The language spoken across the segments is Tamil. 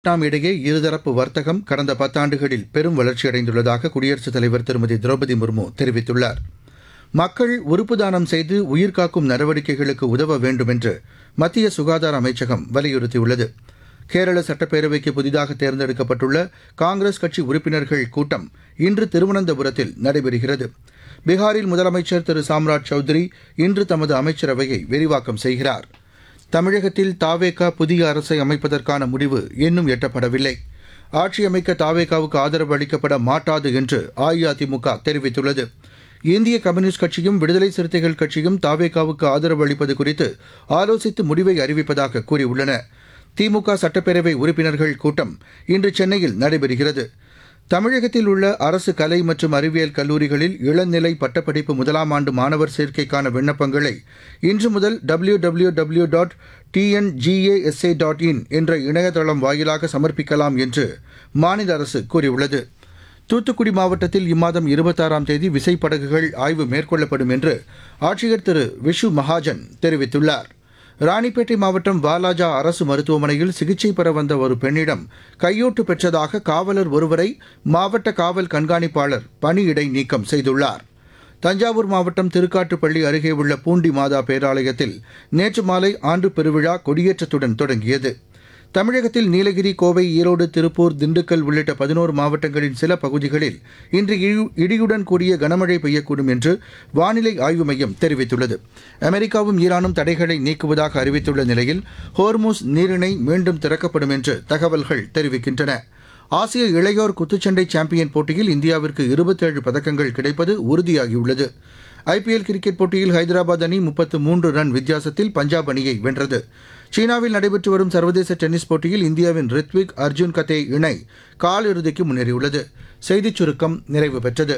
வியட்நாம் இடையே இருதரப்பு வர்த்தகம் கடந்த பத்தாண்டுகளில் பெரும் வளர்ச்சியடைந்துள்ளதாக குடியரசுத் தலைவர் திருமதி திரௌபதி முர்மு தெரிவித்துள்ளார் மக்கள் உறுப்பு தானம் செய்து உயிர்காக்கும் நடவடிக்கைகளுக்கு உதவ வேண்டும் என்று மத்திய சுகாதார அமைச்சகம் வலியுறுத்தியுள்ளது கேரள சட்டப்பேரவைக்கு புதிதாக தேர்ந்தெடுக்கப்பட்டுள்ள காங்கிரஸ் கட்சி உறுப்பினர்கள் கூட்டம் இன்று திருவனந்தபுரத்தில் நடைபெறுகிறது பீகாரில் முதலமைச்சர் திரு சாம்ராஜ் சௌத்ரி இன்று தமது அமைச்சரவையை விரிவாக்கம் செய்கிறார் தமிழகத்தில் தாவேகா புதிய அரசை அமைப்பதற்கான முடிவு இன்னும் எட்டப்படவில்லை ஆட்சி அமைக்க தாவேகாவுக்கு ஆதரவு அளிக்கப்பட மாட்டாது என்று அஇஅதிமுக தெரிவித்துள்ளது இந்திய கம்யூனிஸ்ட் கட்சியும் விடுதலை சிறுத்தைகள் கட்சியும் தாவேகாவுக்கு ஆதரவு அளிப்பது குறித்து ஆலோசித்து முடிவை அறிவிப்பதாக கூறியுள்ளன திமுக சட்டப்பேரவை உறுப்பினர்கள் கூட்டம் இன்று சென்னையில் நடைபெறுகிறது தமிழகத்தில் உள்ள அரசு கலை மற்றும் அறிவியல் கல்லூரிகளில் இளநிலை பட்டப்படிப்பு முதலாம் ஆண்டு மாணவர் சேர்க்கைக்கான விண்ணப்பங்களை இன்று முதல் W W W dot T N G A S A dot in என்ற இணையதளம் வாயிலாக சமர்ப்பிக்கலாம் என்று மாநில அரசு கூறியுள்ளது தூத்துக்குடி மாவட்டத்தில் இம்மாதம் இருபத்தாறாம் தேதி விசைப்படகுகள் ஆய்வு மேற்கொள்ளப்படும் என்று ஆட்சியர் திரு விஷு மகாஜன் தெரிவித்துள்ளார் ராணிப்பேட்டை மாவட்டம் வாலாஜா அரசு மருத்துவமனையில் சிகிச்சை பெற வந்த ஒரு பெண்ணிடம் கையூட்டு பெற்றதாக காவலர் ஒருவரை மாவட்ட காவல் கண்காணிப்பாளர் பணியிடை நீக்கம் செய்துள்ளார் தஞ்சாவூர் மாவட்டம் திருக்காட்டுப்பள்ளி அருகே உள்ள பூண்டி மாதா பேராலயத்தில் நேற்று மாலை ஆண்டு பெருவிழா கொடியேற்றத்துடன் தொடங்கியது தமிழகத்தில் நீலகிரி கோவை ஈரோடு திருப்பூர் திண்டுக்கல் உள்ளிட்ட பதினோரு மாவட்டங்களின் சில பகுதிகளில் இன்று இடி- இடியுடன் கூடிய கனமழை பெய்யக்கூடும் என்று வானிலை ஆய்வு மையம் தெரிவித்துள்ளது அமெரிக்காவும் ஈரானும் தடைகளை நீக்குவதாக அறிவித்துள்ள நிலையில் ஹோர்மூஸ் நீரிணை மீண்டும் திறக்கப்படும் என்று தகவல்கள் தெரிவிக்கின்றன ஆசிய இளையோர் குத்துச்சண்டை சாம்பியன் போட்டியில் இந்தியாவிற்கு இருபத்தேழு பதக்கங்கள் கிடைப்பது உறுதியாகியுள்ளது ஐபிஎல் கிரிக்கெட் போட்டியில் ஹைதராபாத் அணி முப்பத்து மூன்று ரன் வித்தியாசத்தில் பஞ்சாப் அணியை வென்றது சீனாவில் நடைபெற்று வரும் சர்வதேச டென்னிஸ் போட்டியில் இந்தியாவின் ரித்விக் அர்ஜுன் கதே இணை காலிறுதிக்கு முன்னேறியுள்ளது செய்திச் சுருக்கம் நிறைவு பெற்றது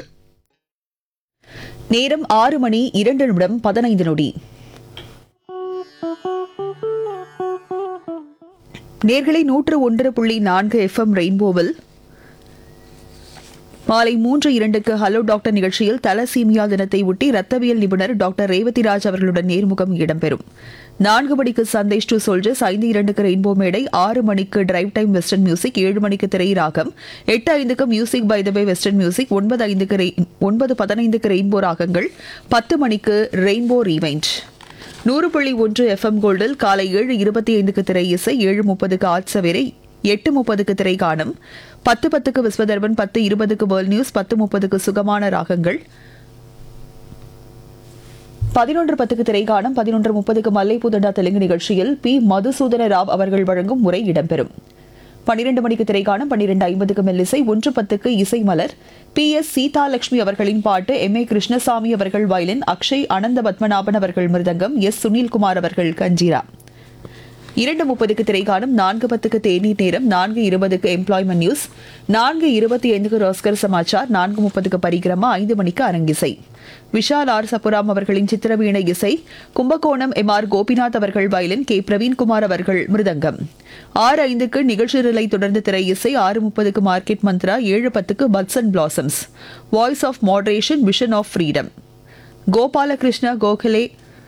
நேரம் ஆறு மணி இரண்டு நிமிடம் பதினைந்து நொடி நேர்களை நூற்று ஒன்று புள்ளி நான்கு எஃப்எம் ரெயின்போவில் மாலை மூன்று இரண்டுக்கு ஹலோ டாக்டர் நிகழ்ச்சியில் தலசீமியா தினத்தை ஒட்டி ரத்தவியல் நிபுணர் டாக்டர் ரேவதிராஜ் அவர்களுடன் நேர்முகம் இடம்பெறும் நான்கு மணிக்கு சந்தேஷ் டு சோல்ஜர்ஸ் ஐந்து இரண்டுக்கு ரெயின்போ மேடை ஆறு மணிக்கு டிரைவ் டைம் வெஸ்டர்ன் மியூசிக் ஏழு மணிக்கு திரை ராகம் எட்டு ஐந்துக்கு music by the by western music ஒன்பது ஐந்துக்கு ரெய்- ஒன்பது பதினைந்துக்கு ரெயின்போ ராகங்கள் பத்து மணிக்கு ரெயின்போ ரீவைண்ட் நூறு புள்ளி ஒன்று எஃப்எம் கோல்டில் காலை ஏழு இருபத்தி ஐந்துக்கு திரை இசை ஏழு முப்பதுக்கு ஆட்சவேரை எட்டு முப்பதுக்கு திரை காணும் பத்து பத்துக்கு விஸ்வதர்பன் பத்து இருபதுக்கு வேர்ல்ட் நியூஸ் பத்து முப்பதுக்கு சுகமான ராகங்கள் பதினொன்று பத்துக்கு திரைக்காணம் பதினொன்று முப்பதுக்கு மல்லைபூதண்டா தெலுங்கு நிகழ்ச்சியில் பி மதுசூதன ராவ் அவர்கள் வழங்கும் உரை இடம்பெறும் பன்னிரண்டு மணிக்கு திரைக்காணம் பன்னிரண்டு ஐம்பதுக்கு மெல்லிசை ஒன்று பத்துக்கு இசை மலர் பி எஸ் சீதாலட்சுமி அவர்களின் பாட்டு எம் ஏ கிருஷ்ணசாமி அவர்கள் வயலின் அக்ஷய் அனந்த பத்மநாபன் அவர்கள் மிருதங்கம் எஸ் சுனில்குமார் அவர்கள் கஞ்சீரா இரண்டு முப்பதுக்கு திரைக்காணும் நான்கு பத்துக்கு தேநீர் நேரம் நான்கு இருபதுக்கு எம்ப்ளாய்மெண்ட் நியூஸ் நான்கு இருபத்தி ஐந்துக்கு ரோஸ்கர் சமாச்சார் நான்கு முப்பதுக்கு பரிக்கிரமா ஐந்து மணிக்கு அரங்கிசை விஷால் ஆர் சப்புராம் அவர்களின் சித்திரவீணை இசை கும்பகோணம் எம் ஆர் கோபிநாத் அவர்கள் வயலின் கே பிரவீன்குமார் அவர்கள் மிருதங்கம் ஆறு ஐந்துக்கு நிகழ்ச்சி நிலை தொடர்ந்து திரை இசை ஆறு முப்பதுக்கு மார்க்கெட் மந்த்ரா ஏழு பத்துக்கு buds and blossoms voice of moderation vision of freedom Gopalakrishna Gokhale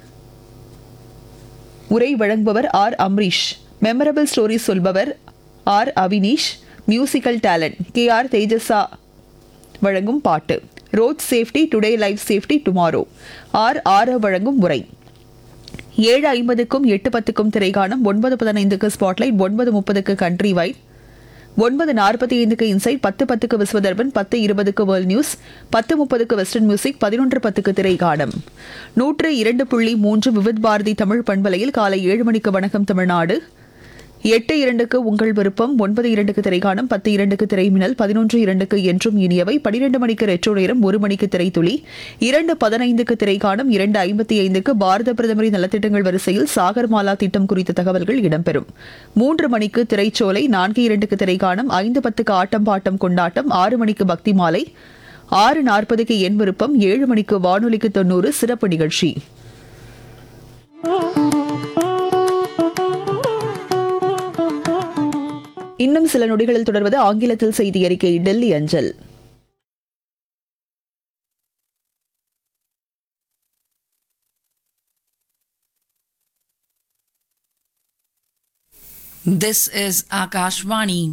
உரை வழங்குபவர் ஆர் அம்ரீஷ் மெமரபிள் ஸ்டோரி சொல்பவர் R Avinish musical talent K R Tejasa வழங்கும் பாட்டு road safety today life safety tomorrow R ஆர வழங்கும் உரை ஏழு ஐம்பதுக்கும் எட்டு பத்துக்கும் திரைக்காணம் ஒன்பது பதினைந்துக்கு ஸ்பாட்லைட் ஒன்பது முப்பதுக்கு கண்ட்ரி வைட் ஒன்பது நாற்பத்தி ஐந்துக்கு இன்சைட் பத்து பத்துக்கு விஸ்வதர்பன் பத்து இருபதுக்கு வேர்ல்ட் நியூஸ் பத்து முப்பதுக்கு வெஸ்டர்ன் மியூசிக் பதினொன்று பத்துக்கு திரைக்காணம் நூற்று இரண்டு புள்ளி மூன்று விவித் பாரதி தமிழ் பண்பலையில் காலை ஏழு மணிக்கு வணக்கம் தமிழ்நாடு எட்டு இரண்டுக்கு உங்கள் விருப்பம் ஒன்பது இரண்டுக்கு திரைக்காணம் பத்து இரண்டுக்கு திரைமினல் பதினொன்று இரண்டுக்கு என்றும் இனியவை பனிரெண்டு மணிக்கு ரெட்ரோ நேரம் ஒரு மணிக்கு திரைத்துளி இரண்டு பதினைந்துக்கு திரைக்காணம் இரண்டு ஐம்பத்தி ஐந்துக்கு பாரத பிரதமரின் நலத்திட்டங்கள் வரிசையில் சாகர்மாலா திட்டம் குறித்த தகவல்கள் இடம்பெறும் மூன்று மணிக்கு திரைச்சோலை நான்கு இரண்டுக்கு திரைக்காணம் ஐந்து பத்துக்கு ஆட்டம் பாட்டம் கொண்டாட்டம் ஆறு மணிக்கு பக்தி மாலை ஆறு நாற்பதுக்கு என் விருப்பம் ஏழு மணிக்கு வானொலிக்கு தொண்ணூறு சிறப்பு நிகழ்ச்சி இன்னும் சில நொடிகளில் தொடர்வது ஆங்கிலத்தில் செய்தி அறிக்கை டெல்லி அஞ்சல் This is Akashvani,